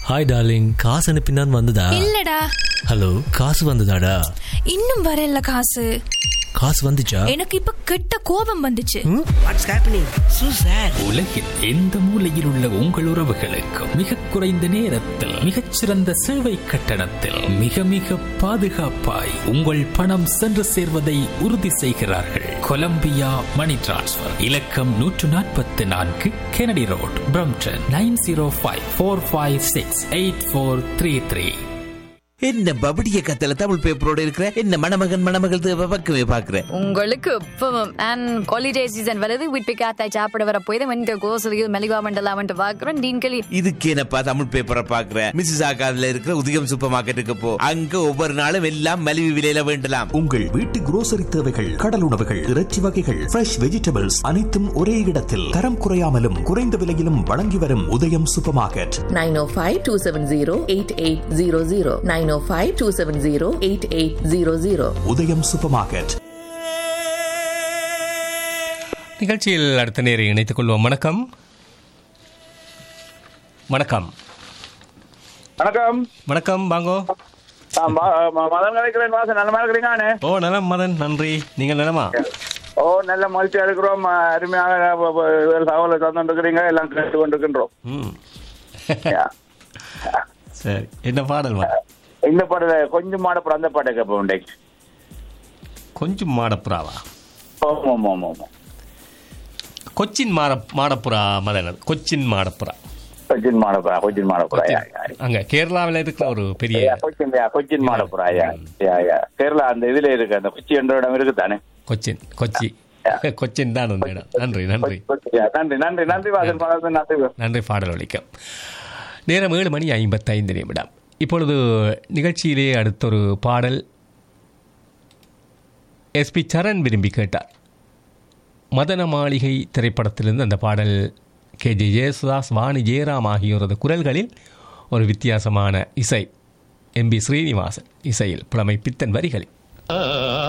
Hi darling காசு அனுப்பினான் வந்ததா இல்லடா ஹலோ காசு வந்ததாடா இன்னும் வரல காசு காசு வந்துச்சா எனக்கு இப்ப கெட்ட கோபம் வந்துச்சு வாட்ஸ் ஹேப்பனிங் சூ சார் உலகில் எந்த மூலையில் உள்ள உங்கள் உறவுகளுக்கும் மிக குறைந்த நேரத்தில் மிகச்சிறந்த சேவை கட்டணத்தில் மிக மிக பாதுகாப்பாய் உங்கள் பணம் சென்று சேர்வதை உறுதி செய்கிறார்கள் கொலம்பியா மணி டிரான்ஸ்ஃபர் இலக்கம் நூற்று நாற்பத்தி நான்கு Kennedy road Brampton nine zero five four five six eight four three three என்ன பபடிய கத்தல தமிழ் பேப்பரோட இருக்கிற என்ன மணமகன் மணமகள் தேவை பக்கமே பாக்குற உங்களுக்கு இப்பவும் அண்ட் ஹாலிடே சீசன் வருது வீட்டு காத்தாய் சாப்பிட வர போய் வந்து கோசலியில் மெலிவா மண்டலாமன்ட்டு பார்க்குறோம் டீன்களி இதுக்கு என்னப்பா தமிழ் பேப்பரை பாக்குற மிஸ்ஸஸ் ஆகாதுல இருக்கிற உதயம் சூப்பர் மார்க்கெட்டுக்கு போ அங்க ஒவ்வொரு நாளும் எல்லாம் மலிவு விலையில வேண்டலாம் உங்கள் வீட்டு குரோசரி தேவைகள் கடல் உணவுகள் இறைச்சி வகைகள் ஃப்ரெஷ் வெஜிடபிள்ஸ் அனைத்தும் ஒரே இடத்தில் தரம் குறையாமலும் குறைந்த விலையிலும் வழங்கி வரும் உதயம் சூப்பர் மார்க்கெட் 905-270-8800 905-270-8800 உதயம் சூப்பர் மார்க்கெட் நிகழ்ச்சியில் அடுத்த நேரை இணைத்துக் கொள்வோம் வணக்கம் வணக்கம் வணக்கம் வணக்கம் வாங்கோ நான் ம- ம- மதன் கலைக்கிறேன் வாசன் நல்ல மாதிரி இருக்கிறீங்கண்ணே ஓ நலம் மதன் நன்றி நீங்கள் நலமா ஓ நல்ல மகிழ்ச்சியா இருக்கிறோம் அஹ், அருமையாக வ- வ- தகவலை தந்து இருக்கிறீங்க எல்லாம் கேட்டு கொண்டிருக்கின்றோம் ம் Yeah. சரி என்ன பாடல் வா இந்த பாடல கொஞ்சம் மாடப்பட அந்த பாட்டை கேட்போம் இன்றைக்கு கொஞ்சம் மாடப்புறாவா ஆமா ஆமா ஆமா ஆமா கொச்சின் மாட மாடப்புறா மதன் அது. கொச்சின் மாடப்புறா கொச்சின் மாடப்புறா கொச்சின் மாடப்புறா யா, யா. அங்க கேரளாவில் இருக்கிற ஒரு பெரிய யா, கொச்சின் யா, கொச்சின் மாடப்புறா யா யா யா கேரளா அந்த இதுல இருக்கு அந்த கொச்சி என்ற இடம் இருக்கு தானே கொச்சின் கொச்சி கொச்சின் தான் அந்த இடம் நன்றி நன்றி யா, நன்றி நன்றி நன்றி வாசன் பாடல் நன்றி நன்றி பாடல் ஒலிக்கும் நேரம் ஏழு மணி ஐம்பத்தைந்து நிமிடம் இப்பொழுது நிகழ்ச்சியிலே அடுத்தொரு பாடல் எஸ்பி சரண் விரும்பி கேட்டார் மதன மாளிகை திரைப்படத்திலிருந்து அந்த பாடல் கே ஜே ஜெயசுதாஸ் வாணி ஜெயராம் ஆகியோரது குரல்களில் ஒரு வித்தியாசமான இசை எம்பி ஸ்ரீனிவாசன் இசையில் புலமை பித்தன் வரிகளில்